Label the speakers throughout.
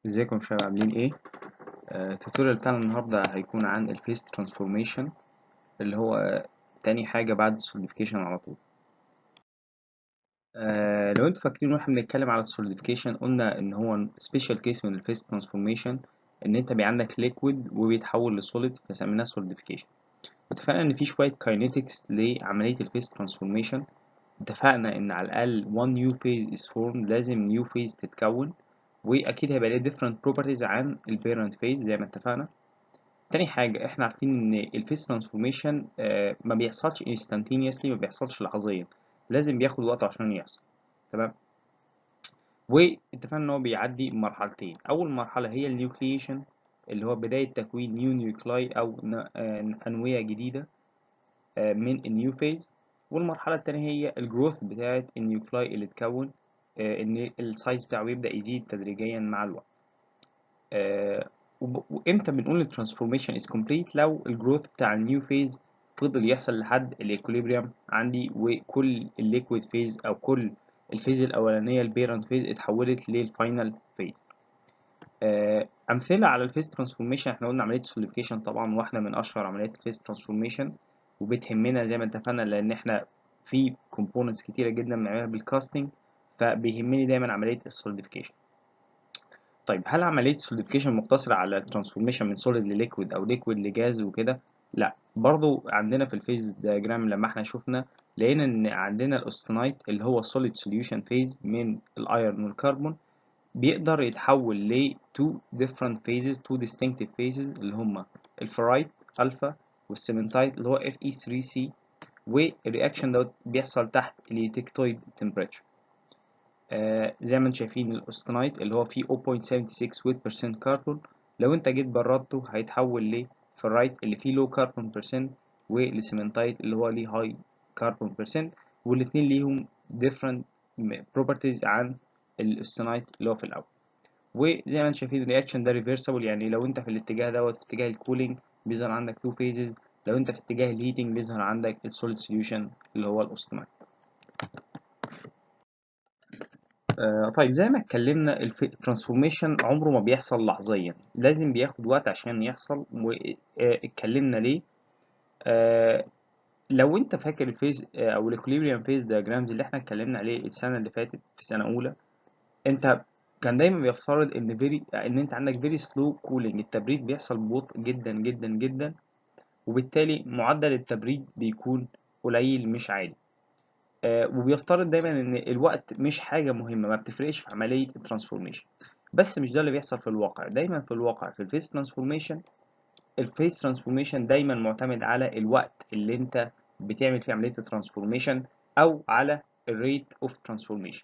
Speaker 1: ازيكم يا شباب عاملين ايه آه، التوتوريال بتاعنا النهارده هيكون عن الفيس ترانسفورميشن اللي هو تاني حاجه بعد السوليديفيكيشن على طول آه، لو انتوا فاكرين واحنا بنتكلم على السوليديفيكيشن قلنا ان هو سبيشال كيس من الفيس ترانسفورميشن ان انت بي عندك ليكويد وبيتحول لسوليد فسميناه سوليديفيكيشن واتفقنا ان في شويه كاينيتكس لعمليه الفيس ترانسفورميشن اتفقنا ان على الاقل one new phase is formed لازم new phase تتكون واكيد هيبقى ليه different properties عن البيرنت phase زي ما اتفقنا تاني حاجة احنا عارفين ان الفيس ترانسفورميشن ما بيحصلش instantaneously ما بيحصلش لحظيا لازم بياخد وقت عشان يحصل تمام واتفقنا ان هو بيعدي مرحلتين اول مرحلة هي النيوكليشن اللي هو بداية تكوين نيو نيوكلاي او انوية جديدة من النيو فيز والمرحلة التانية هي الجروث بتاعة النيوكلاي اللي اتكون ان السايز بتاعه يبدأ يزيد تدريجيا مع الوقت وامتى بنقول الترانسفورميشن از كومبليت لو الجروث بتاع النيو فيز فضل يحصل لحد الايكوليبريم عندي وكل الليكويد فيز او كل الفيز الاولانيه البيرنت فيز اتحولت للفاينل فيز امثله على الفيز ترانسفورميشن احنا قلنا عمليه السوليفيكيشن طبعا واحده من اشهر عمليات الفيز ترانسفورميشن وبتهمنا زي ما اتفقنا لان احنا في كومبوننتس كتيره جدا بنعملها بالكاستنج فبيهمني دايما عمليه السوليديفيكيشن طيب هل عمليه السوليديفيكيشن مقتصره على الترانسفورميشن من سوليد لليكويد او ليكويد لجاز وكده لا برضو عندنا في الفيز دياجرام لما احنا شفنا لقينا ان عندنا الاوستنايت اللي هو solid solution phase من الايرون والكربون بيقدر يتحول ل two different phases two distinctive phases اللي هما الفرايت الفا والسيمنتايت اللي هو Fe3C والرياكشن دوت بيحصل تحت اليوتكتويد temperature آه زي ما انتم شايفين الاوستنايت اللي هو فيه 0.76 ويت بيرسنت كربون لو انت جيت بردته هيتحول لفرايت اللي فيه لو كربون بيرسنت والسيمنتايت اللي هو ليه هاي كربون بيرسنت والاتنين ليهم different properties عن الاوستنايت اللي هو في الاول وزي ما انتم شايفين الرياكشن ده ريفرسبل يعني لو انت في الاتجاه دوت في اتجاه الكولينج بيظهر عندك تو فيزز لو انت في اتجاه الهيتنج بيظهر عندك السوليد سوليوشن اللي هو الاوستنايت آه طيب زي ما اتكلمنا الترانسفورميشن عمره ما بيحصل لحظيا لازم بياخد وقت عشان يحصل واتكلمنا ليه آه لو انت فاكر الفيز آه او الاكوليبريم فيز دياجرامز اللي احنا اتكلمنا عليه السنه اللي فاتت في سنه اولى انت كان دايما بيفترض ان فيري ان انت عندك فيري سلو كولينج التبريد بيحصل ببطء جدا جدا جدا وبالتالي معدل التبريد بيكون قليل مش عالي آه وبيفترض دايما ان الوقت مش حاجه مهمه ما بتفرقش في عمليه الترانسفورميشن بس مش ده اللي بيحصل في الواقع دايما في الواقع في الفيس ترانسفورميشن الفيس ترانسفورميشن دايما معتمد على الوقت اللي انت بتعمل فيه عمليه الترانسفورميشن او على الريت اوف ترانسفورميشن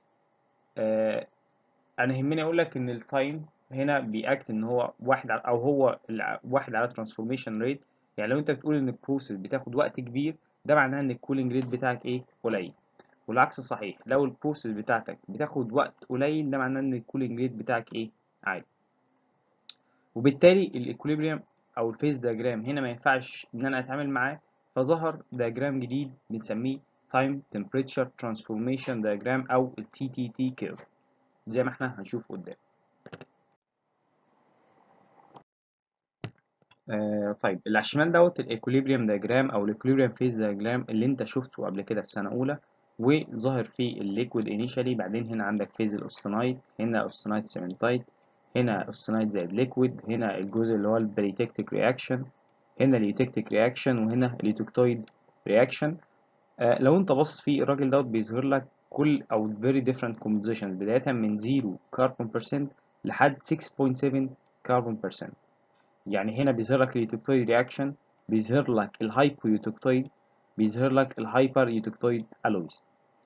Speaker 1: انا يهمني اقول لك ان التايم هنا بيأكت ان هو واحد على او هو واحد على ترانسفورميشن ريت يعني لو انت بتقول ان البروسيس بتاخد وقت كبير ده معناه ان الكولينج ريت بتاعك ايه قليل والعكس صحيح لو البروسيس بتاعتك بتاخد وقت قليل ده معناه ان الكولينج ريت بتاعك ايه عالي وبالتالي الايكوليبريم او الفيز دياجرام هنا ما ينفعش ان انا اتعامل معاه فظهر دياجرام جديد بنسميه تايم تمبريتشر ترانسفورميشن دياجرام او التي تي تي كيرف زي ما احنا هنشوف قدام آه طيب اللي على الشمال دوت الايكوليبريم دياجرام او الايكوليبريم فيز دياجرام اللي انت شفته قبل كده في سنه اولى وظاهر فيه الليكويد انيشالي بعدين هنا عندك فيز الاوستنايت هنا اوستنايت سيمنتايت هنا اوستنايت زائد ليكويد هنا الجزء اللي هو البريتكتيك رياكشن هنا اليوتكتيك رياكشن وهنا اليوتكتويد رياكشن آه لو انت باصص فيه الراجل دوت بيظهر لك كل او very different compositions بداية من 0 كربون بيرسنت لحد 6.7 كربون بيرسنت يعني هنا بيظهر لك اليوتكتويد رياكشن بيظهر لك الهايبو يوتكتويد بيظهر لك الهايبر يوتكتويد الويز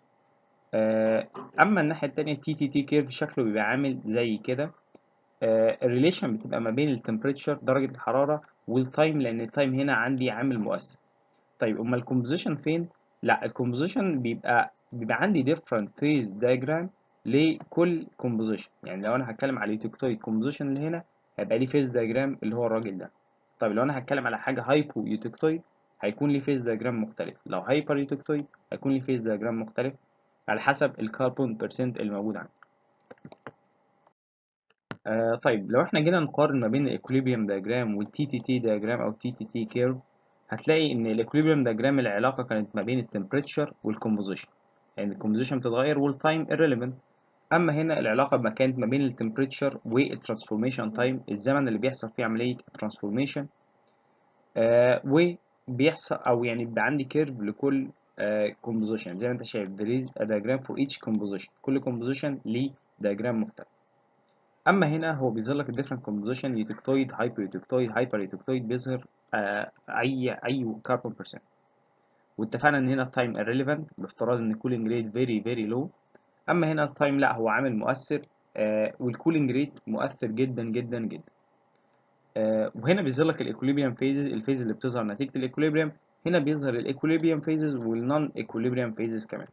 Speaker 1: اما الناحيه الثانيه تي تي تي كيرف شكله بيبقى عامل زي كده الريليشن بتبقى ما بين التمبريتشر درجه الحراره والتايم لان التايم هنا عندي عامل مؤثر طيب امال الكومبوزيشن فين لا الكومبوزيشن بيبقى بيبقى عندي different phase diagram لكل composition يعني لو انا هتكلم على اليوتكتويد composition اللي هنا هيبقى لي phase diagram اللي هو الراجل ده طيب لو انا هتكلم على حاجه هايبو يوتكتويد هيكون لي phase diagram مختلف لو هايبر يوتكتويد هيكون لي phase diagram مختلف على حسب الكربون بيرسنت اللي موجود عندي آه طيب لو احنا جينا نقارن ما بين الايكوليبريم دياجرام والتي تي تي دياجرام او تي تي تي كيرف هتلاقي ان الايكوليبريم دياجرام العلاقه كانت ما بين التمبريتشر والكومبوزيشن يعني الكومبوزيشن بتتغير والتايم irrelevant اما هنا العلاقه ما كانت ما بين التمبريتشر والترانسفورميشن تايم الزمن اللي بيحصل فيه عمليه الترانسفورميشن آه وبيحصل او يعني بيبقى عندي كيرف لكل كومبوزيشن زي ما انت شايف there is a diagram for each composition كل composition ليه diagram مختلف اما هنا هو بيظهر لك الديفرنت كومبوزيشن يوتكتويد هايبر يوتكتويد هايبر يوتكتويد بيظهر آه اي اي كربون بيرسنت واتفقنا ان هنا التايم irrelevant بافتراض ان الكولينج ريت فيري فيري لو اما هنا التايم لا هو عامل مؤثر آه والكولينج ريت مؤثر جدا جدا جدا آه وهنا بيظهر لك الايكوليبريم فيزز الفيز اللي بتظهر نتيجه الايكوليبريم هنا بيظهر الايكوليبريم فيزز والنون ايكوليبريم فيزز كمان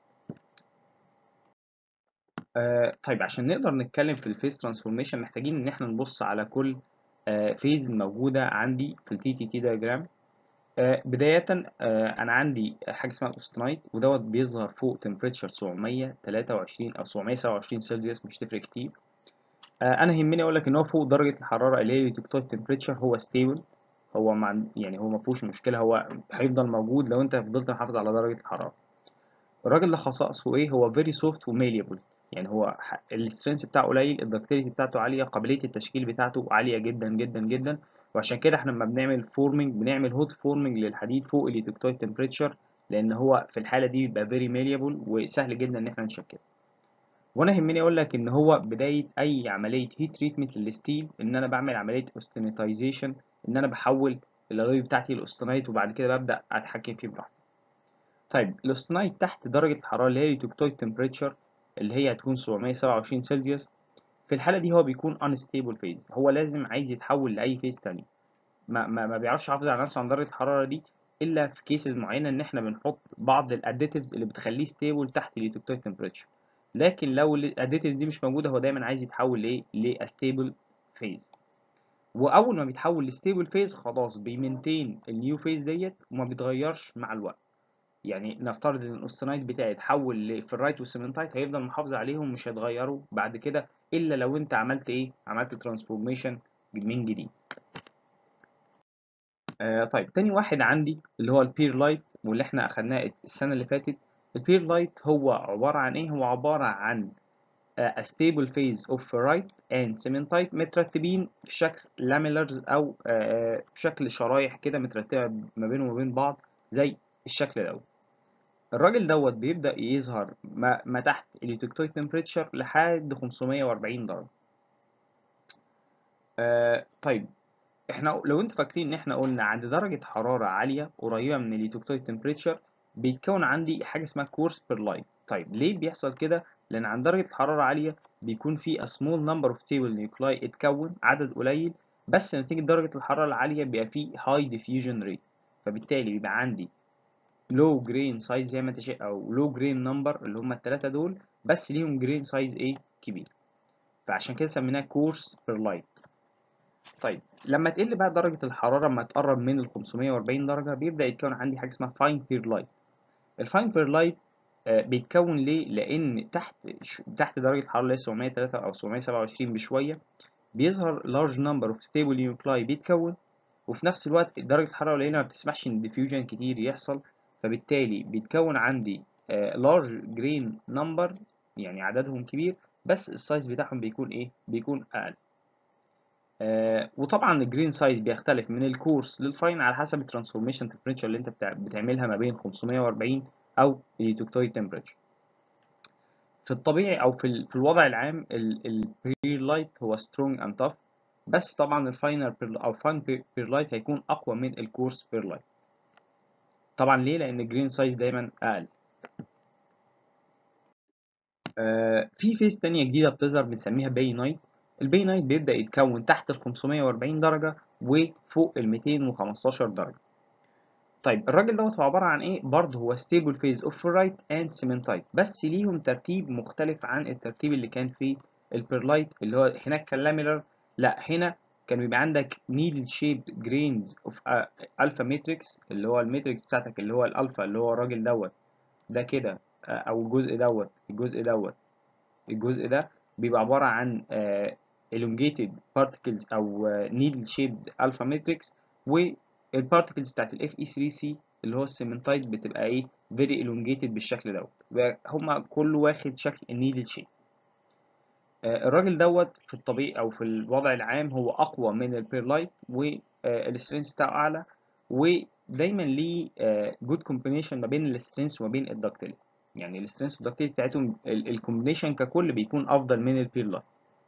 Speaker 1: آه طيب عشان نقدر نتكلم في الفيز ترانسفورميشن محتاجين ان احنا نبص على كل آه فيز موجوده عندي في التي تي تي دياجرام آه بداية آه أنا عندي حاجة اسمها الأوستنايت ودوت بيظهر فوق تمبريتشر 723 أو 727 سلسيوس مش تفرق كتير آه أنا يهمني أقول لك إن هو فوق درجة الحرارة اللي هي اليوتكتويد تمبريتشر هو ستيبل هو مع يعني هو ما فيهوش مشكلة هو هيفضل موجود لو أنت فضلت محافظ على درجة الحرارة الراجل ده خصائصه إيه هو فيري سوفت وماليبل يعني هو السترينث بتاعه قليل الدكتيريتي بتاعته عالية قابلية التشكيل بتاعته عالية جدا جدا جدا وعشان كده احنا لما بنعمل فورمنج بنعمل هوت فورمنج للحديد فوق اليوتكتويد تمبريتشر لان هو في الحاله دي بيبقى فيري ماليبل وسهل جدا ان احنا نشكله وانا يهمني اقول لك ان هو بدايه اي عمليه هيت تريتمنت للستيل ان انا بعمل عمليه اوستنيتايزيشن ان انا بحول الالوي بتاعتي لاوستنايت وبعد كده ببدا اتحكم فيه براحتي طيب الاوستنايت تحت درجه الحراره اللي هي اليوتكتويد تمبريتشر اللي هي هتكون 727 سلسيوس في الحالة دي هو بيكون unstable phase هو لازم عايز يتحول لأي phase تاني ما, ما, ما بيعرفش يحافظ على نفسه عن درجة الحرارة دي إلا في كيسز معينة إن إحنا بنحط بعض الأديتيفز اللي بتخليه stable تحت اليوتكتويد temperature لكن لو الأديتيفز دي مش موجودة هو دايما عايز يتحول لإيه؟ لأستيبل phase وأول ما بيتحول لستيبل phase خلاص بيمنتين النيو phase ديت وما بيتغيرش مع الوقت يعني نفترض ان الاوستنايت بتاعي اتحول لفرايت والسيمنتايت هيفضل محافظ عليهم مش هيتغيروا بعد كده الا لو انت عملت ايه عملت ترانسفورميشن من جديد آه طيب تاني واحد عندي اللي هو البير لايت واللي احنا اخدناه السنه اللي فاتت البير لايت هو عباره عن ايه هو عباره عن a stable phase of ferrite and cementite مترتبين في شكل لاميلرز او آه بشكل شرايح كده مترتبه ما بينهم وبين بعض زي الشكل دوت الراجل دوت بيبدأ يظهر ما, ما تحت اليوتكتويد تمبريتشر لحد 540 درجة آه طيب احنا لو انتوا فاكرين ان احنا قلنا عند درجة حرارة عالية قريبة من اليوتكتويد تمبريتشر بيتكون عندي حاجة اسمها كورس بير لايت طيب ليه بيحصل كده لان عند درجة حرارة عالية بيكون في a small number of stable nuclei اتكون عدد قليل بس نتيجة درجة الحرارة العالية بيبقى فيه high diffusion rate فبالتالي بيبقى عندي لو جرين سايز زي ما انت شايف او لو جرين نمبر اللي هم الثلاثه دول بس ليهم جرين سايز ايه كبير فعشان كده سميناه كورس بير لايت طيب لما تقل بقى درجه الحراره لما تقرب من ال 540 درجه بيبدا يتكون عندي حاجه اسمها فاين بير لايت الفاين بير لايت آه بيتكون ليه لان تحت تحت درجه الحراره اللي هي 703 او 727 بشويه بيظهر large number of stable nuclei بيتكون وفي نفس الوقت درجه الحراره قليله ما بتسمحش ان diffusion كتير يحصل فبالتالي بيتكون عندي لارج جرين نمبر يعني عددهم كبير بس السايز بتاعهم بيكون ايه بيكون اقل آه وطبعا الجرين سايز بيختلف من الكورس للفاين على حسب الترانسفورميشن تمبريتشر اللي انت بتاع بتعملها ما بين 540 او اليوتكتويد تمبريتشر في الطبيعي او في, ال... في الوضع العام البير لايت هو سترونج اند tough بس طبعا الفاينر او فاين بير لايت هيكون اقوى من الكورس بير لايت طبعا ليه لان الجرين سايز دايما اقل آه في فيز تانية جديدة بتظهر بنسميها باي نايت الباي نايت بيبدأ يتكون تحت ال 540 درجة وفوق ال 215 درجة طيب الراجل دوت هو عبارة عن ايه برضه هو ستيبل فيز اوف فيرايت اند سيمنتايت بس ليهم ترتيب مختلف عن الترتيب اللي كان في البيرلايت اللي هو هناك كان لاميلر لا هنا كان بيبقى عندك نيدل شيب جرينز اوف الفا ماتريكس اللي هو الماتريكس بتاعتك اللي هو الالفا اللي هو الراجل دوت ده كده او الجزء دوت الجزء دوت الجزء ده بيبقى عباره عن elongated particles او needle shaped alpha matrix والبارتكلز بتاعت ال Fe3C اللي هو السيمنتايت بتبقى ايه very elongated بالشكل دوت هما كله واخد شكل النيدل شيب الراجل دوت في الطبيعي او في الوضع العام هو اقوى من البيرلايت والسترينث بتاعه اعلى ودايما ليه جود كومبينيشن ما بين السترينث وما بين الدكتيليتي يعني السترينث والدكتيليتي بتاعتهم الكومبينيشن ككل بيكون افضل من البيرلايت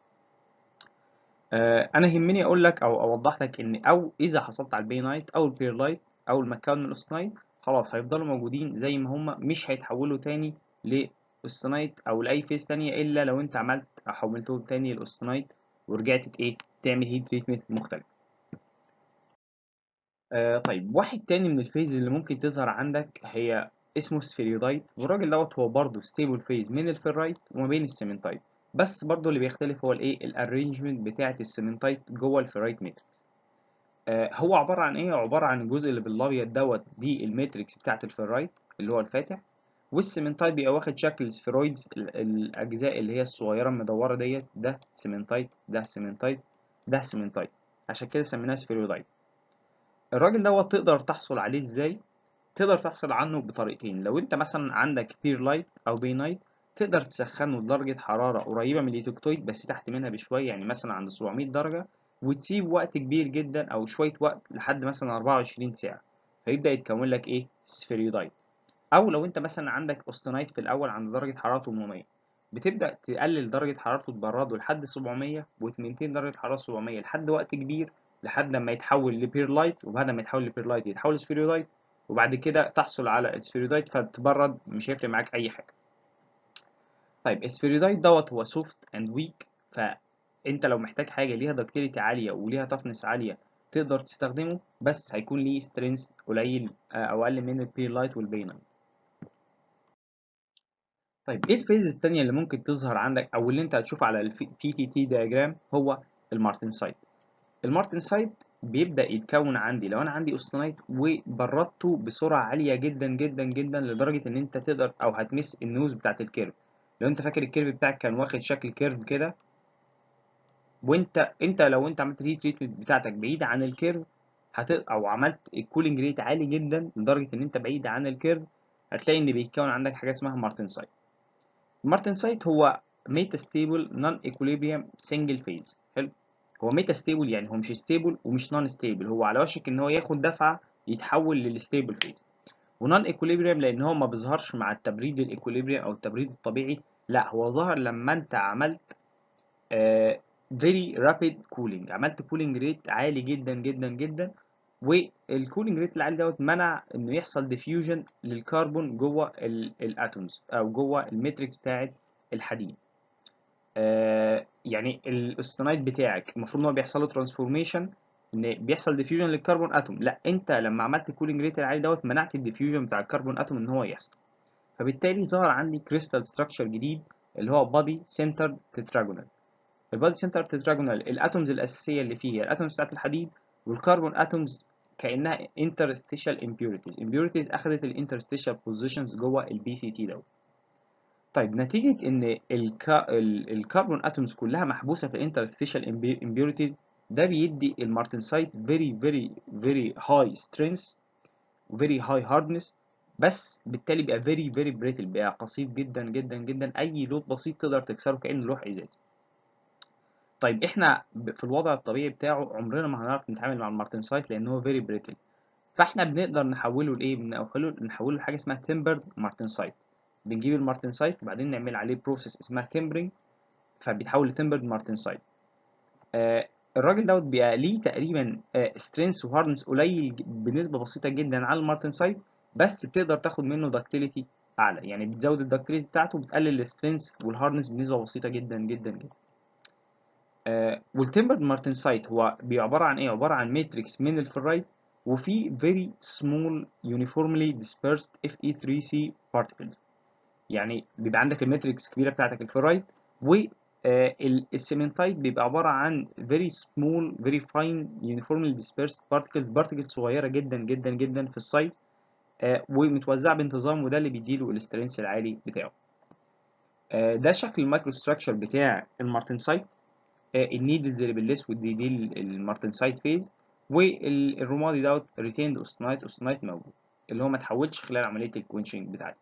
Speaker 1: انا يهمني اقول لك او اوضح لك ان او اذا حصلت على البينايت او البيرلايت او المكان من الاوستنايت خلاص هيفضلوا موجودين زي ما هم مش هيتحولوا تاني لاوستنايت او لاي فيز تانية الا لو انت عملت حولتهم تاني لاوستنايت ورجعت ايه تعمل هيت تريتمنت مختلف آه طيب واحد تاني من الفيز اللي ممكن تظهر عندك هي اسمه سفيريودايت والراجل دوت هو برضه ستيبل فيز من الفيرايت وما بين السيمنتايت بس برضه اللي بيختلف هو الايه الارينجمنت بتاعه السيمنتايت جوه الفيرايت ماتريكس آه هو عباره عن ايه عباره عن الجزء اللي بالابيض دوت دي الماتريكس بتاعه الفيرايت اللي هو الفاتح والسيمنتايت بيبقى واخد شكل سفيرويدز الاجزاء اللي هي الصغيره المدوره ديت ده سيمنتايت ده سيمنتايت ده سيمنتايت عشان كده سميناه سفيرويدايت الراجل دوت تقدر تحصل عليه ازاي تقدر تحصل عنه بطريقتين لو انت مثلا عندك بيرلايت او بينايت تقدر تسخنه لدرجة حرارة قريبة من الإيتوكتويد بس تحت منها بشوية يعني مثلا عند 700 درجة وتسيب وقت كبير جدا أو شوية وقت لحد مثلا 24 ساعة فيبدأ يتكون لك إيه سفيريودايت أو لو أنت مثلا عندك أوستنايت في الأول عند درجة حرارة 800 بتبدأ تقلل درجة حرارته تبرده لحد 700 وتمنتين درجة حرارة 700 لحد وقت كبير لحد ما يتحول لبيرلايت وبعد ما يتحول لبيرلايت يتحول لسفيريودايت وبعد كده تحصل على السفيريودايت فتبرد مش هيفرق معاك أي حاجة طيب السفيريدايت دوت هو سوفت اند ويك فانت لو محتاج حاجه ليها دكتيليتي عاليه وليها تفنس عاليه تقدر تستخدمه بس هيكون ليه سترينث قليل او اقل من البيرلايت والبينايت طيب ايه الفيز الثانيه اللي ممكن تظهر عندك او اللي انت هتشوفه على التي تي تي دياجرام هو المارتن سايت المارتن سايت بيبدا يتكون عندي لو انا عندي اوستنايت وبردته بسرعه عاليه جدا جدا جدا لدرجه ان انت تقدر او هتمس النوز بتاعت الكيرف لو انت فاكر الكيرف بتاعك كان واخد شكل كيرف كده وانت انت لو انت عملت الهيت تريتمنت بتاعتك بعيده عن الكيرف هت او عملت الكولينج ريت عالي جدا لدرجه ان انت بعيد عن الكيرف هتلاقي ان بيتكون عندك حاجه اسمها مارتن سايت المارتن سايت هو ميتا ستيبل نون ايكوليبريم سنجل فيز حلو هو ميتا ستيبل يعني هو مش ستيبل ومش نون ستيبل هو على وشك ان هو ياخد دفعه يتحول للستيبل فيز ونون ايكوليبريم لان هو ما بيظهرش مع التبريد الايكوليبريم او التبريد الطبيعي لا هو ظهر لما انت عملت آه very rapid cooling عملت cooling rate عالي جدا جدا جدا والكولينج ريت العالي دوت منع انه يحصل ديفيوجن للكربون جوه الاتومز او جوه الماتريكس بتاعه الحديد آه يعني الاستنايت بتاعك المفروض ان هو بيحصل له ترانسفورميشن ان بيحصل ديفيوجن للكربون اتوم لا انت لما عملت الكولينج ريت العالي دوت منعت الديفيوجن بتاع الكربون اتوم ان هو يحصل فبالتالي ظهر عندي كريستال ستراكشر جديد اللي هو بادي سنتر تتراجونال البادي سنتر تتراجونال الاتومز الاساسيه اللي فيه هي الاتومز بتاعت الحديد والكربون اتومز كانها interstitial impurities impurities اخذت الانترستيشال بوزيشنز جوه البي سي تي دوت طيب نتيجه ان الكربون اتومز كلها محبوسه في الانترستيشال impurities ده بيدي المارتنسايت very very very high strength very high hardness بس بالتالي بيبقى very very brittle بيبقى قصير جدا جدا جدا اي لود بسيط تقدر تكسره كانه لوح ازاز طيب احنا في الوضع الطبيعي بتاعه عمرنا ما هنعرف نتعامل مع المارتنسايت لان هو very brittle فاحنا بنقدر نحوله لايه بنحوله نحوله لحاجه اسمها tempered مارتنسايت بنجيب المارتنسايت وبعدين نعمل عليه بروسيس اسمها tempering فبيتحول لتمبرد مارتنسايت آه الراجل دوت بيبقى ليه تقريبا سترينث وهاردنس قليل بنسبه بسيطه جدا على المارتنسايت بس بتقدر تاخد منه داكتيليتي اعلى يعني بتزود الداكتيليتي بتاعته وبتقلل السترينث والهاردنس بنسبه بسيطه جدا جدا جدا آه والتمبرد مارتنسايت هو عباره عن ايه عباره عن ماتريكس من الفرايت وفي very small uniformly dispersed Fe3C particles يعني بيبقى عندك الماتريكس كبيره بتاعتك الفرايت و السيمنتايت بيبقى عباره عن very small very fine uniformly dispersed particles particles صغيره جدا جدا جدا في السايز آه ومتوزعه بانتظام وده اللي بيديله الاسترنس العالي بتاعه آه ده شكل المايكرو ستراكشر بتاع المارتنسايت النيدلز اللي بالاسود دي دي المارتنسايت فيز والرمادي دوت ريتيند اوستنايت اوستنايت موجود اللي هو ما اتحولش خلال عمليه الكوينشنج بتاعتي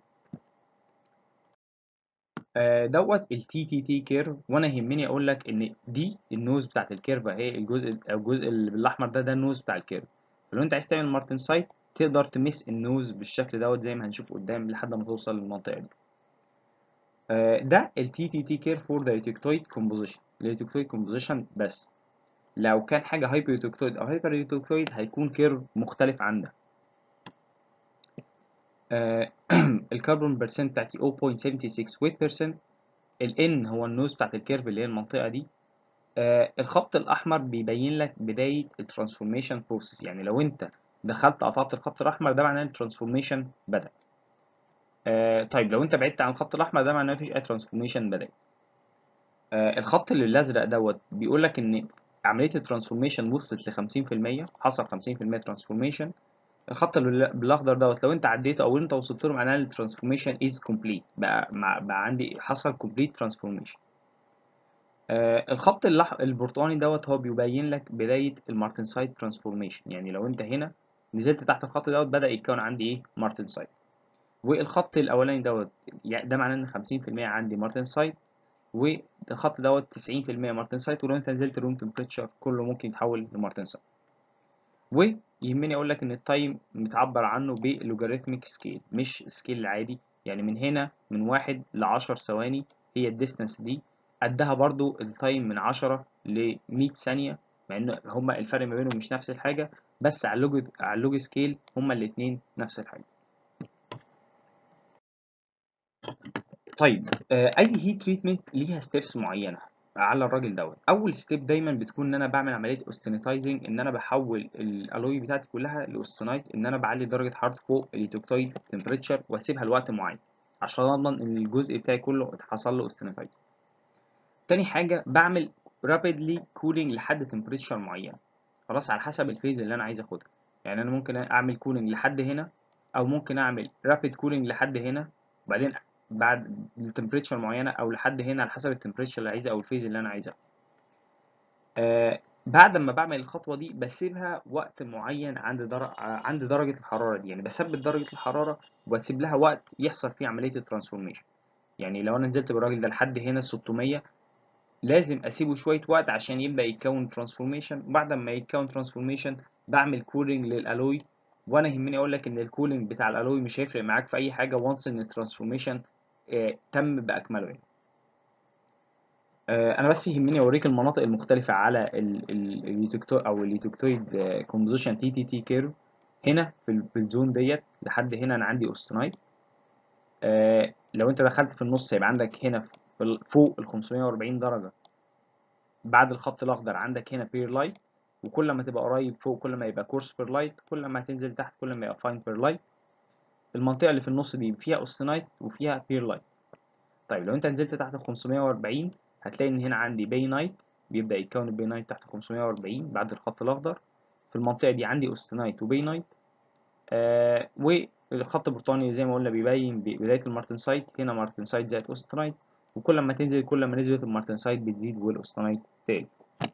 Speaker 1: آه، دوت التي تي تي كيرف وانا يهمني اقول لك ان دي النوز بتاعت الكيرف اهي الجزء او الجزء اللي بالاحمر ده ده النوز بتاع الكيرف فلو انت عايز تعمل مارتنسايت تقدر تمس النوز بالشكل دوت زي ما هنشوف قدام لحد ما توصل للمنطقه دي آه، ده التي تي تي كيرف فور ذا ريتيكتويد كومبوزيشن الريتيكتويد كومبوزيشن بس لو كان حاجه هايبر ريتيكتويد او هايبر ريتيكتويد هيكون كيرف مختلف عن ده آه، الكربون بيرسنت بتاعتي 0.76 ويت بيرسنت الان هو النوز بتاعت الكيرف اللي هي المنطقه دي آه، الخط الاحمر بيبين لك بدايه الترانسفورميشن بروسيس يعني لو انت دخلت قطعت الخط الاحمر ده معناه الترانسفورميشن بدا آه، طيب لو انت بعدت عن الخط الاحمر ده معناه مفيش اي ترانسفورميشن بدا آه، الخط اللي الازرق دوت بيقول لك ان عمليه الترانسفورميشن وصلت ل 50% حصل 50% ترانسفورميشن الخط اللي بالاخضر دوت لو انت عديته او انت وصلت له معناه الترانسفورميشن از كومبليت بقى مع بقى عندي حصل كومبليت ترانسفورميشن آه الخط اللح... البرتقاني دوت هو بيبين لك بدايه المارتنسايت ترانسفورميشن يعني لو انت هنا نزلت تحت الخط دوت بدا يتكون عندي ايه مارتنسايت والخط الاولاني دوت يعني ده معناه ان 50% عندي مارتنسايت والخط دوت 90% مارتنسايت ولو انت نزلت روم تمبريتشر كله ممكن يتحول لمارتنسايت ويهمني اقول لك ان التايم متعبر عنه بلوجاريتميك سكيل مش سكيل عادي يعني من هنا من واحد لعشر ثواني هي الديستانس دي قدها برضو التايم من عشرة لمية ثانية مع ان هما الفرق ما بينهم مش نفس الحاجة بس على اللوج على اللوج سكيل هما الاتنين نفس الحاجة طيب آه، اي هيت تريتمنت ليها ستيبس معينة على الراجل دوت اول ستيب دايما بتكون ان انا بعمل عمليه اوستنيتايزنج ان انا بحول الالوي بتاعتي كلها لاوستنايت ان انا بعلي درجه حرارته فوق اليوتوكتايد تمبريتشر واسيبها لوقت معين عشان اضمن ان الجزء بتاعي كله حصل له اوستنيتايز تاني حاجه بعمل رابيدلي كولينج لحد تمبريتشر معين خلاص على حسب الفيز اللي انا عايز اخدها يعني انا ممكن اعمل كولينج لحد هنا او ممكن اعمل رابيد كولينج لحد هنا وبعدين بعد التمبريتشر معينه او لحد هنا على حسب التمبريتشر اللي عايزها او الفيز اللي انا عايزها آه بعد ما بعمل الخطوه دي بسيبها وقت معين عند در... عند درجه الحراره دي يعني بثبت درجه الحراره واسيب لها وقت يحصل فيه عمليه الترانسفورميشن يعني لو انا نزلت بالراجل ده لحد هنا 600 لازم اسيبه شويه وقت عشان يبدا يتكون ترانسفورميشن بعد ما يتكون ترانسفورميشن بعمل كولينج للالوي وانا يهمني اقول لك ان الكولينج بتاع الالوي مش هيفرق معاك في اي حاجه وانس ان الترانسفورميشن آه تم باكمله يعني آه انا بس يهمني اوريك المناطق المختلفه على اليوتكتو او اليوتكتويد كومبوزيشن تي تي تي كيرف هنا في الزون ديت لحد هنا انا عندي اوستنايت آه لو انت دخلت في النص هيبقى عندك هنا فوق ال 540 درجه بعد الخط الاخضر عندك هنا بير لايت وكل ما تبقى قريب فوق كل ما يبقى كورس بير لايت كل ما هتنزل تحت كل ما يبقى فاين بير لايت المنطقه اللي في النص دي فيها اوستنايت وفيها بير لايت طيب لو انت نزلت تحت ال 540 هتلاقي ان هنا عندي باي نايت بيبدا يتكون الباي نايت تحت 540 بعد الخط الاخضر في المنطقه دي عندي اوستنايت وباي نايت آه والخط البرتقاني زي ما قلنا بيبين بدايه المارتنسايت هنا مارتنسايت زائد اوستنايت وكل ما تنزل كل ما نسبه المارتنسايت بتزيد والاوستنايت تقل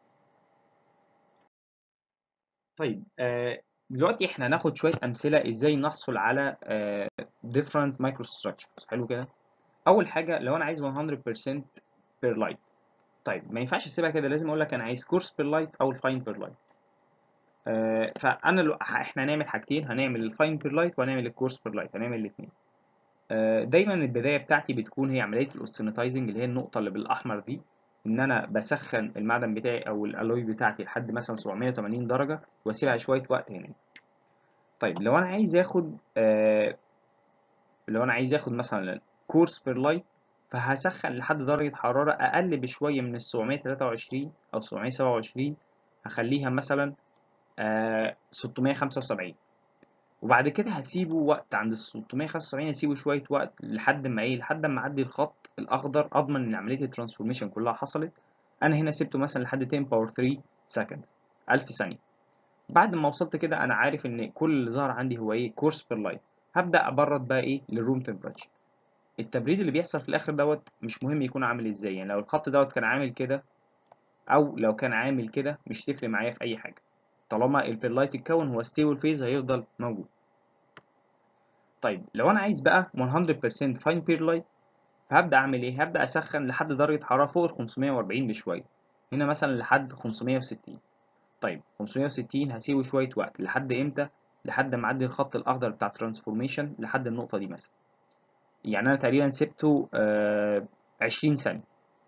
Speaker 1: طيب آه دلوقتي احنا هناخد شويه امثله ازاي نحصل على آه different microstructures حلو كده اول حاجه لو انا عايز 100% بير لايت طيب ما ينفعش اسيبها كده لازم اقول لك انا عايز كورس بير لايت او الفاين بير لايت آه فانا لو احنا هنعمل حاجتين هنعمل الفاين بير لايت وهنعمل الكورس بير لايت هنعمل الاثنين آه دايما البدايه بتاعتي بتكون هي عمليه الاوستنتايزنج اللي هي النقطه اللي بالاحمر دي ان انا بسخن المعدن بتاعي او الالوي بتاعتي لحد مثلا 780 درجه واسيبها شويه وقت هنا طيب لو انا عايز اخد آه لو انا عايز اخد مثلا كورس بير لايت فهسخن لحد درجة حرارة أقل بشوية من ال 723 أو 727 هخليها مثلا آه 675 وبعد كده هسيبه وقت عند ال 675 هسيبه شوية وقت لحد ما إيه لحد ما أعدي الخط الأخضر أضمن إن عملية الترانسفورميشن كلها حصلت أنا هنا سيبته مثلا لحد 10 باور 3 سكند 1000 ثانية بعد ما وصلت كده أنا عارف إن كل اللي ظهر عندي هو إيه كورس بير لايت هبدأ أبرد بقى إيه للروم تمبراتشر التبريد اللي بيحصل في الاخر دوت مش مهم يكون عامل ازاي يعني لو الخط دوت كان عامل كده او لو كان عامل كده مش تفرق معايا في اي حاجه طالما البيرلايت اتكون هو ستيبل فيز هيفضل موجود طيب لو انا عايز بقى 100% فاين بيرلايت فهبدا اعمل ايه هبدا اسخن لحد درجه حراره فوق ال 540 بشويه هنا مثلا لحد 560 طيب 560 هسيبه شويه وقت لحد امتى لحد ما اعدي الخط الاخضر بتاع ترانسفورميشن لحد النقطه دي مثلا يعني انا تقريبا سبته آه 20 ثانيه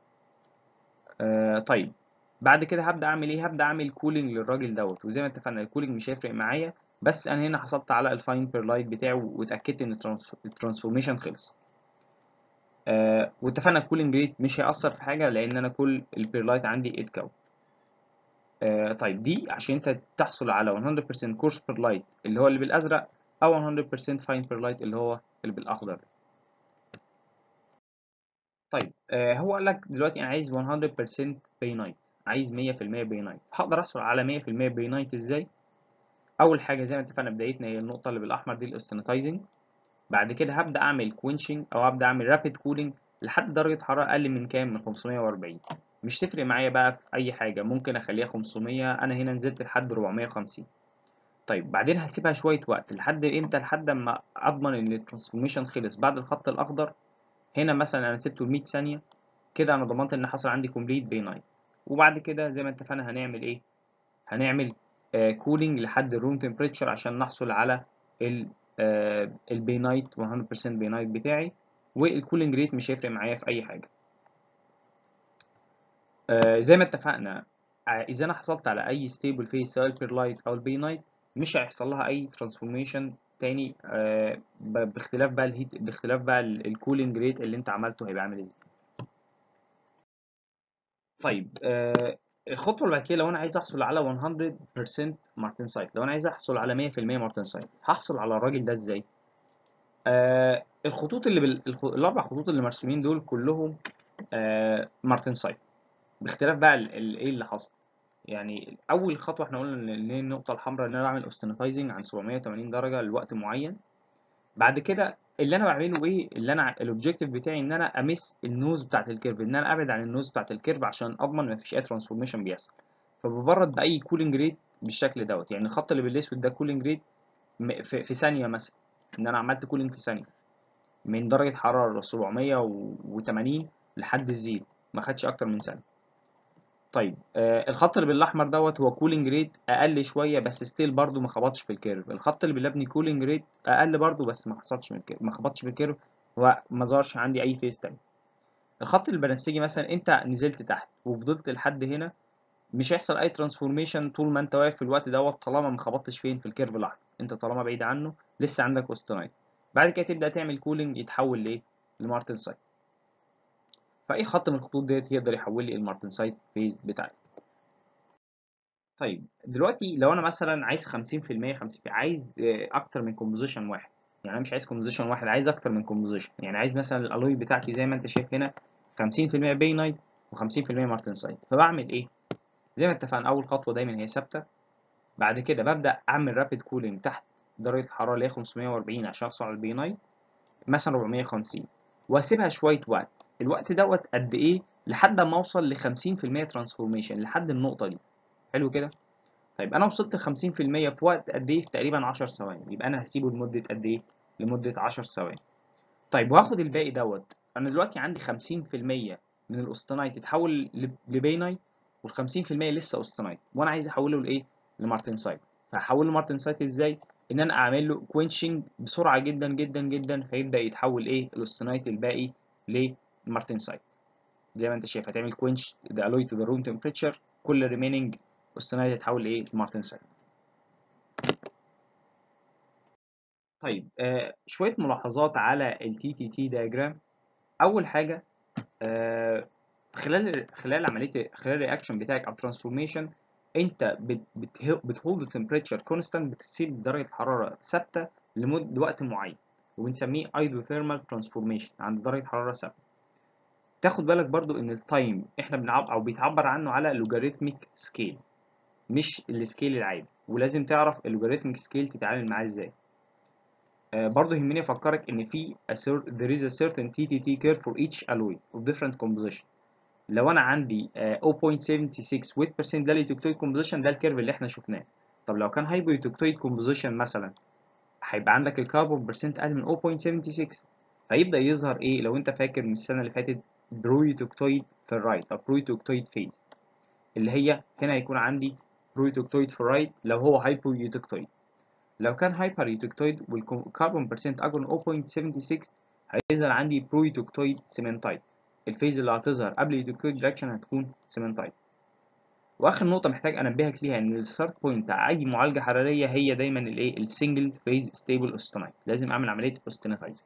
Speaker 1: آه طيب بعد كده هبدا اعمل ايه هبدا اعمل كولينج للراجل دوت وزي ما اتفقنا الكولينج مش هيفرق معايا بس انا هنا حصلت على الفاين بير لايت بتاعه واتاكدت ان الترانسفورميشن خلص آه واتفقنا الكولينج ريت مش هيأثر في حاجه لان انا كل البير لايت عندي اتكون آه طيب دي عشان انت تحصل على 100% كورس بير لايت اللي هو اللي بالازرق او 100% فاين بير لايت اللي هو اللي بالاخضر طيب آه هو قال لك دلوقتي انا عايز 100% باي نايت عايز 100% باي نايت هقدر احصل على 100% باي نايت ازاي اول حاجه زي ما اتفقنا بدايتنا هي النقطه اللي بالاحمر دي الاستنتايزنج بعد كده هبدا اعمل كوينشنج او هبدا اعمل رابيد كولينج لحد درجه حراره اقل من كام من 540 مش تفرق معايا بقى في اي حاجه ممكن اخليها 500 انا هنا نزلت لحد 450 طيب بعدين هسيبها شويه وقت لحد امتى لحد اما اضمن ان الترانسفورميشن خلص بعد الخط الاخضر هنا مثلا انا سبته ل 100 ثانيه كده انا ضمنت ان حصل عندي كومبليت باي نايت وبعد كده زي ما اتفقنا هنعمل ايه هنعمل كولينج uh, لحد الروم تمبريتشر عشان نحصل على ال uh, البي نايت 100% بي نايت بتاعي والكولينج ريت مش هيفرق معايا في اي حاجه uh, زي ما اتفقنا اذا انا حصلت على اي ستيبل فيس سواء البير لايت او البي نايت مش هيحصل لها اي ترانسفورميشن تاني باختلاف بقى الهيت باختلاف بقى الكولينج ريت اللي انت عملته هيبقى عامل ازاي طيب آه الخطوه اللي بعد كده لو انا عايز احصل على 100% مارتن سايت لو انا عايز احصل على 100% مارتن سايت هحصل على الراجل ده ازاي آه الخطوط اللي بال... الخ... الاربع خطوط اللي مرسومين دول كلهم آه مارتن سايت باختلاف بقى ايه اللي حصل يعني اول خطوه احنا قلنا ان النقطه الحمراء ان انا بعمل اوستنتايزنج عن 780 درجه لوقت معين بعد كده اللي انا بعمله ايه اللي انا الاوبجيكتيف بتاعي ان انا امس النوز بتاعت الكيرف ان انا ابعد عن النوز بتاعت الكيرف عشان اضمن ما فيش اي ترانسفورميشن بيحصل فببرد باي كولينج ريت بالشكل دوت يعني الخط اللي بالاسود ده كولينج ريت في, في ثانيه مثلا ان انا عملت كولينج في ثانيه من درجه حراره 780 لحد الزيرو ما خدش اكتر من ثانيه طيب آه الخط اللي بالاحمر دوت هو كولينج ريت اقل شويه بس ستيل برضو ما خبطش في الكيرف الخط اللي باللبني كولينج ريت اقل برضو بس ما حصلش من الكيرف ما خبطش في الكيرف وما ظهرش عندي اي فيس تاني الخط البنفسجي مثلا انت نزلت تحت وفضلت لحد هنا مش هيحصل اي ترانسفورميشن طول ما انت واقف في الوقت دوت طالما ما خبطتش فين في الكيرف الاحمر انت طالما بعيد عنه لسه عندك اوستنايت بعد كده تبدا تعمل كولينج يتحول لايه لمارتن سايت فاي خط من الخطوط ديت يقدر يحول لي المارتن سايت فيز بتاعي طيب دلوقتي لو انا مثلا عايز 50% 50% عايز اكتر من كومبوزيشن واحد يعني انا مش عايز كومبوزيشن واحد عايز اكتر من كومبوزيشن يعني عايز مثلا الالوي بتاعتي زي ما انت شايف هنا 50% باي نايت و50% مارتن سايت فبعمل ايه زي ما اتفقنا اول خطوه دايما هي ثابته بعد كده ببدا اعمل رابيد كولينج تحت درجه الحراره اللي هي 540 عشان احصل على البي نايت مثلا 450 واسيبها شويه وقت الوقت دوت قد ايه لحد ما اوصل ل 50% ترانسفورميشن لحد النقطه دي حلو كده طيب انا وصلت ل 50% في وقت قد ايه في تقريبا 10 ثواني يبقى انا هسيبه لمده قد ايه لمده 10 ثواني طيب وهاخد الباقي دوت انا دلوقتي عندي 50% من الاوستنايت اتحول لباينايت وال 50% لسه اوستنايت وانا عايز احوله لايه لمارتن سايت فهحوله لمارتن سايت ازاي ان انا اعمل له كوينشنج بسرعه جدا جدا جدا فيبدا يتحول ايه الاوستنايت الباقي لمارتن سايت زي ما انت شايف هتعمل كوينش ذا alloy to the room temperature كل remaining اوستنايت هتحول لايه لمارتن سايت طيب آه شويه ملاحظات على ال TTT diagram اول حاجه آه خلال خلال عمليه خلال الرياكشن بتاعك او ترانسفورميشن انت بتهولد التمبريتشر كونستانت بتسيب درجه حراره ثابته لمده وقت معين وبنسميه ايزوثيرمال ترانسفورميشن عند درجه حراره ثابته تاخد بالك برضو ان التايم احنا بنعبر او بيتعبر عنه على لوغاريتميك سكيل مش السكيل العادي ولازم تعرف اللوغاريتميك سكيل تتعامل معاه ازاي آه برضو يهمني افكرك ان في there is a certain TTT curve for each alloy of different composition لو انا عندي آه، 0.76 ويت بيرسنت ده اليوتكتويد كومبوزيشن ده الكيرف اللي احنا شفناه طب لو كان هايبو يوتكتويد كومبوزيشن مثلا هيبقى عندك الكربون بيرسنت اقل من 0.76 فيبدا يظهر ايه لو انت فاكر من السنه اللي فاتت برويوتكتويد في الرايت او برويوتكتويد فيز اللي هي هنا هيكون عندي برويوتكتويد في الرايت لو هو هايبو يوتكتويد لو كان هايبر يوتكتويد والكربون بيرسنت اكبر من 0.76 هيظهر عندي برويوتكتويد سيمنتايد الفيز اللي هتظهر قبل اليوتكتويد رياكشن هتكون سيمنتايد واخر نقطه محتاج انبهك ليها ان الستارت بوينت بتاع اي معالجه حراريه هي دايما الايه السنجل فيز ستيبل اوستنايت لازم اعمل عمليه اوستنايتايزنج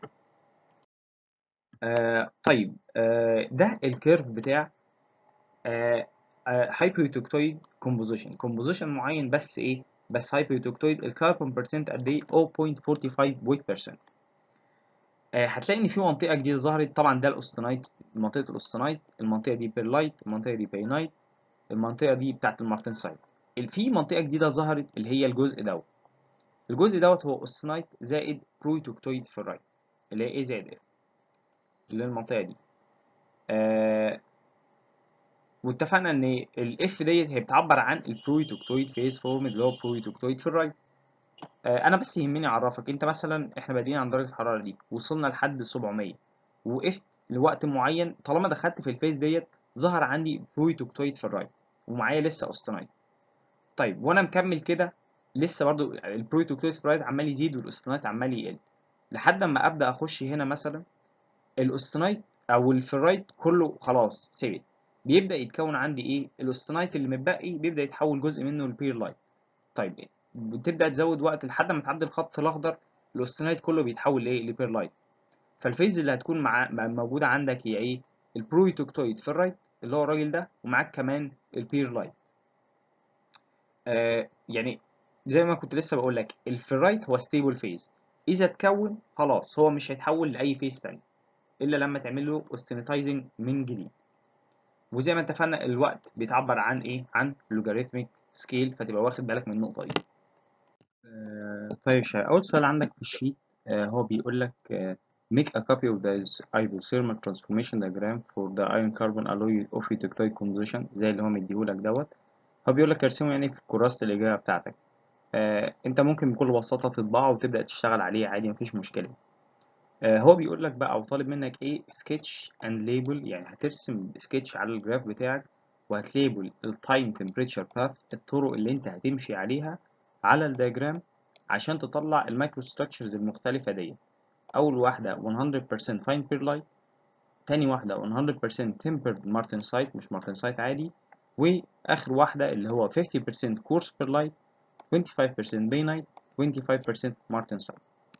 Speaker 1: آه طيب آه ده الكيرف بتاع آه آه هايبوتوكتويد كومبوزيشن كومبوزيشن معين بس ايه بس هايبوتوكتويد الكربون بيرسنت قد ايه 0.45 ويت بيرسنت آه هتلاقي ان في منطقه جديده ظهرت طبعا ده الاوستنايت منطقه الاوستنايت المنطقه دي بيرلايت المنطقه دي بينايت المنطقه دي بتاعت المارتنسايت في منطقه جديده ظهرت اللي هي الجزء دوت الجزء دوت هو اوستنايت زائد بروتوكتويد فيرايت اللي هي ايه زائد اف اللي هي المنطقه دي آه واتفقنا ان الاف ديت هي بتعبر عن البروتوكتويد فيز فورم اللي هو بروتوكتويد فيرايت آه انا بس يهمني اعرفك انت مثلا احنا بادئين عند درجه الحراره دي وصلنا لحد 700 وقفت لوقت معين طالما دخلت في الفيز ديت ظهر عندي بروتوكتويد فيرايت ومعايا لسه اوستنايت طيب وانا مكمل كده لسه برضو البروتوكتويد فيرايت عمال يزيد والاوستنايت عمال يقل لحد اما ابدا اخش هنا مثلا الاوستنايت او الفيرايت كله خلاص ثابت بيبدا يتكون عندي ايه الاوستنايت اللي متبقي بيبدا يتحول جزء منه لبيرلايت طيب إيه؟ بتبدا تزود وقت لحد ما تعدي الخط الاخضر الاوستنايت كله بيتحول لايه لبيرلايت فالفيز اللي هتكون مع موجوده عندك هي ايه البروتوكتويد فيرايت اللي هو الراجل ده ومعاك كمان البيرلايت آه يعني زي ما كنت لسه بقول لك الفيرايت هو ستيبل فيز اذا اتكون خلاص هو مش هيتحول لاي فيز ثاني الا لما تعمل له اوستنتايزنج من جديد وزي ما اتفقنا الوقت بيتعبر عن ايه عن لوغاريتميك سكيل فتبقى واخد بالك من النقطه دي آه طيب شاي اول سؤال عندك في الشيت آه هو بيقول لك آه make a copy of the isothermal transformation diagram for the iron carbon alloy of eutectoid composition زي اللي هو مديهولك دوت هو بيقول لك ارسمه يعني في كراسة الإجابة بتاعتك آه انت ممكن بكل بساطة تطبعه وتبدأ تشتغل عليه عادي مفيش مشكلة آه هو بيقول لك بقى او طالب منك ايه sketch and label يعني هترسم سكتش على الجراف بتاعك وهتليبل التايم تمبريتشر باث الطرق اللي انت هتمشي عليها على الدياجرام عشان تطلع المايكرو ستراكشرز المختلفة ديت أول واحدة 100% fine pear light تاني واحدة 100% tempered martensite مش martensite عادي وآخر واحدة اللي هو 50% coarse pear light 25% bainite 25% martensite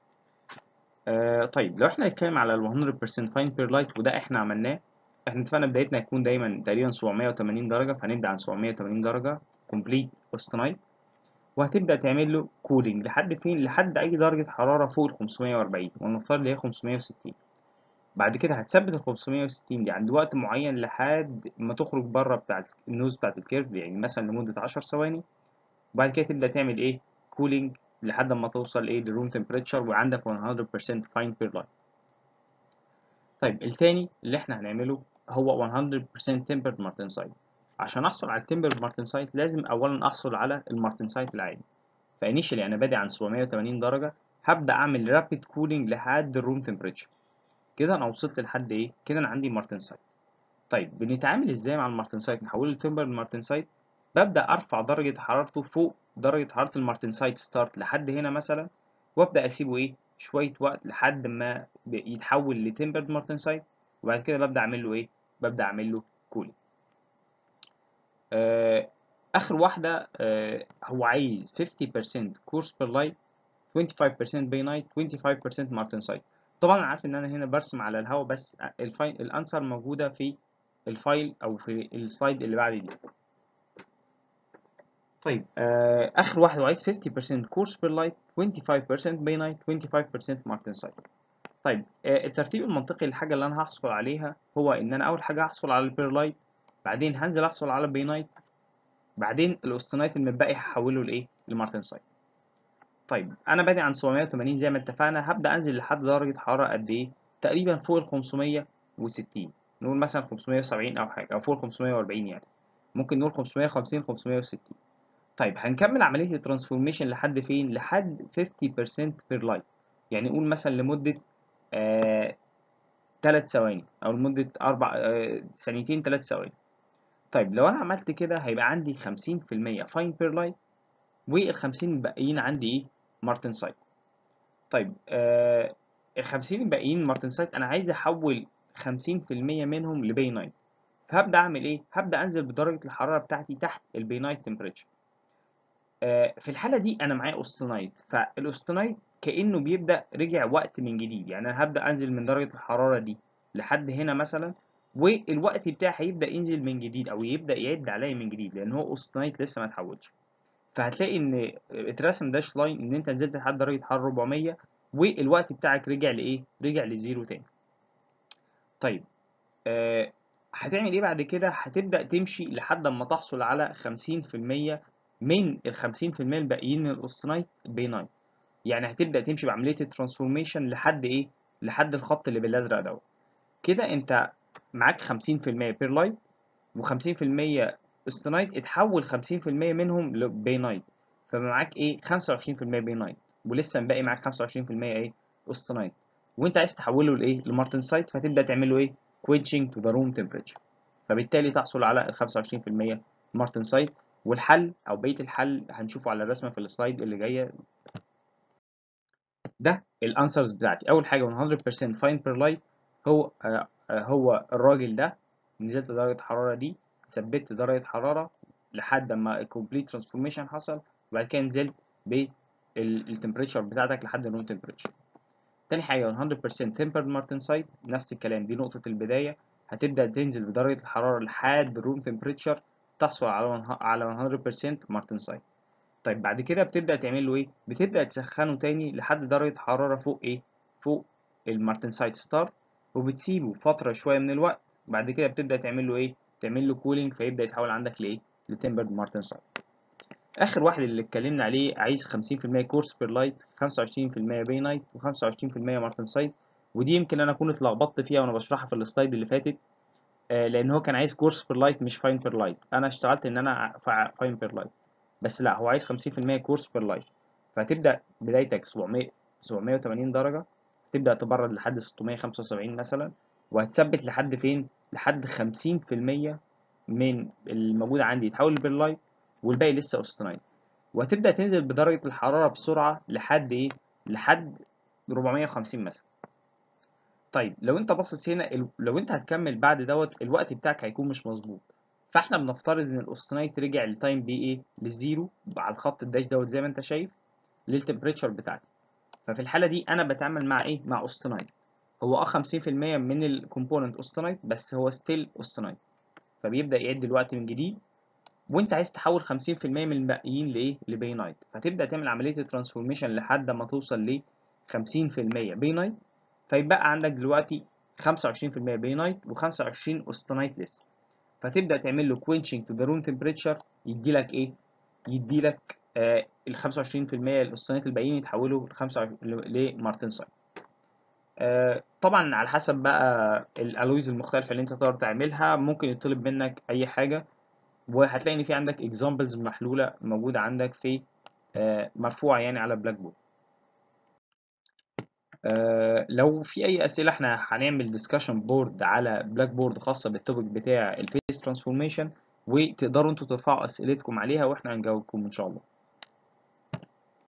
Speaker 1: آه طيب لو احنا هنتكلم على ال 100% fine pear light وده احنا عملناه احنا اتفقنا بدايتنا هتكون دايما تقريبا 780 درجة فهنبدأ عن 780 درجة complete austenite وهتبدأ تعمل له كولينج لحد فين؟ لحد أي درجة حرارة فوق ال 540 ونفترض اللي هي 560 بعد كده هتثبت ال 560 دي عند وقت معين لحد ما تخرج بره بتاعة النوز بتاعة الكيرف يعني مثلا لمدة 10 ثواني وبعد كده تبدأ تعمل إيه؟ كولينج لحد ما توصل إيه للروم تمبريتشر وعندك 100% فاين بير لاين طيب التاني اللي احنا هنعمله هو 100% tempered martensite عشان احصل على التمبر مارتنسايت لازم اولا احصل على المارتنسايت العادي فانيشالي انا بادئ عن 780 درجه هبدا اعمل رابيد كولينج لحد الروم تمبريتشر كده انا وصلت لحد ايه كده انا عندي مارتنسايت طيب بنتعامل ازاي مع المارتنسايت نحوله لتمبر مارتنسايت ببدا ارفع درجه حرارته فوق درجه حراره المارتنسايت ستارت لحد هنا مثلا وابدا اسيبه ايه شويه وقت لحد ما يتحول لتمبر مارتنسايت وبعد كده ببدا اعمل له ايه ببدا اعمل له كولينج آه اخر واحده آه هو عايز 50% كورس بير لايت 25% باي نايت 25% مارتنسايت طبعا انا عارف ان انا هنا برسم على الهواء بس الفايل الانسر موجوده في الفايل او في السلايد اللي بعد دي طيب آه اخر واحد عايز 50% كورس بير لايت 25% باي نايت 25% مارتنسايت طيب آه الترتيب المنطقي للحاجه اللي انا هحصل عليها هو ان انا اول حاجه هحصل على البير لايت بعدين هنزل احصل على بينايت بعدين الاوستنايت المتبقي هحوله لايه لمارتنسايت طيب انا بادئ عن 780 زي ما اتفقنا هبدا انزل لحد درجه حراره قد ايه تقريبا فوق ال 560 نقول مثلا 570 او حاجه او فوق 540 يعني ممكن نقول 550 560 طيب هنكمل عمليه الترانسفورميشن لحد فين لحد 50% بير لايت يعني نقول مثلا لمده آه 3 ثواني او لمده 4 آه ثانيتين 3 ثواني طيب لو انا عملت كده هيبقى عندي 50% فاين بير لايت وال 50 الباقيين عندي ايه مارتن سايت طيب آه ال 50 الباقيين مارتن سايت انا عايز احول 50% منهم لباي نايت فهبدا اعمل ايه هبدا انزل بدرجه الحراره بتاعتي تحت الباي نايت تمبريتشر آه في الحاله دي انا معايا اوستنايت فالاوستنايت كانه بيبدا رجع وقت من جديد يعني انا هبدا انزل من درجه الحراره دي لحد هنا مثلا والوقت بتاعي هيبدا ينزل من جديد او يبدا يعد عليا من جديد لان هو اوستنايت لسه ما اتحولش فهتلاقي ان اترسم داش لاين ان انت نزلت لحد درجه حراره 400 والوقت بتاعك رجع لايه رجع لزيرو تاني طيب آه هتعمل ايه بعد كده هتبدا تمشي لحد ما تحصل على 50% من ال 50% الباقيين من الاوستنايت بينايت يعني هتبدا تمشي بعمليه الترانسفورميشن لحد ايه لحد الخط اللي بالازرق دوت كده انت معاك 50% بير لايت و50% اوستنايت اتحول 50% منهم لبينايت فمعاك ايه 25% بينايت ولسه مباقي معاك 25% ايه اوستنايت وانت عايز تحوله لايه لمارتن سايت فهتبدا تعمل له ايه quenching to the room temperature فبالتالي تحصل على ال 25% مارتن سايت والحل او بقيه الحل هنشوفه على الرسمه في السلايد اللي جايه ده الانسرز بتاعتي اول حاجه 100% فاين بير لايت هو آه هو الراجل ده نزلت درجه الحراره دي ثبت درجه حراره لحد ما الكومبليت ترانسفورميشن حصل وبعد كده نزلت بالتمبريتشر بتاعتك لحد الروم تمبريتشر تاني حاجة 100% tempered martensite نفس الكلام دي نقطة البداية هتبدأ تنزل بدرجة الحرارة لحد الروم تمبريتشر تحصل على على 100% martensite طيب بعد كده بتبدأ تعمل له ايه؟ بتبدأ تسخنه تاني لحد درجة حرارة فوق ايه؟ فوق المارتنسايت ستار وبتسيبه فترة شوية من الوقت بعد كده بتبدأ تعمل له ايه؟ تعمل له كولينج فيبدأ يتحول عندك لايه؟ لتمبرد مارتنسايت اخر واحد اللي اتكلمنا عليه عايز 50% كورس بير لايت 25% بي نايت و25% مارتن سايت ودي يمكن انا اكون اتلخبطت فيها وانا بشرحها في السلايد اللي فاتت آه لان هو كان عايز كورس بير لايت مش فاين بير لايت انا اشتغلت ان انا فاين بير لايت بس لا هو عايز 50% كورس بير لايت فهتبدا بدايتك 700 780 درجه تبدا تبرد لحد 675 مثلا وهتثبت لحد فين لحد 50% من الموجود عندي يتحول لبير لايت والباقي لسه اوستنايت وهتبدا تنزل بدرجه الحراره بسرعه لحد ايه لحد 450 مثلا طيب لو انت باصص هنا لو انت هتكمل بعد دوت الوقت بتاعك هيكون مش مظبوط فاحنا بنفترض ان الاوستنايت رجع لتايم بي ايه للزيرو على الخط الداش دوت زي ما انت شايف للتمبريتشر بتاعتي ففي الحاله دي انا بتعامل مع ايه مع اوستنايت هو اه 50% من الكومبوننت اوستنايت بس هو ستيل اوستنايت فبيبدا يعد الوقت من جديد وانت عايز تحول 50% من الباقيين لايه لبي نايت فتبدا تعمل عمليه الترانسفورميشن لحد ما توصل ل 50% بي نايت فيبقى عندك دلوقتي 25% بي نايت و25 اوستنايت لسه فتبدا تعمل له quenching to the room temperature يدي لك ايه يدي لك آه ال 25% الاوستنايت الباقيين يتحولوا لمارتن سايت آه طبعا على حسب بقى الالويز المختلفه اللي انت تقدر تعملها ممكن يطلب منك اي حاجه وهتلاقي ان في عندك examples محلوله موجوده عندك في آه مرفوعه يعني على بلاك بورد آه لو في اي اسئله احنا هنعمل ديسكشن بورد على بلاك بورد خاصه بالتوبيك بتاع الفيس ترانسفورميشن وتقدروا انتوا ترفعوا اسئلتكم عليها واحنا هنجاوبكم ان شاء الله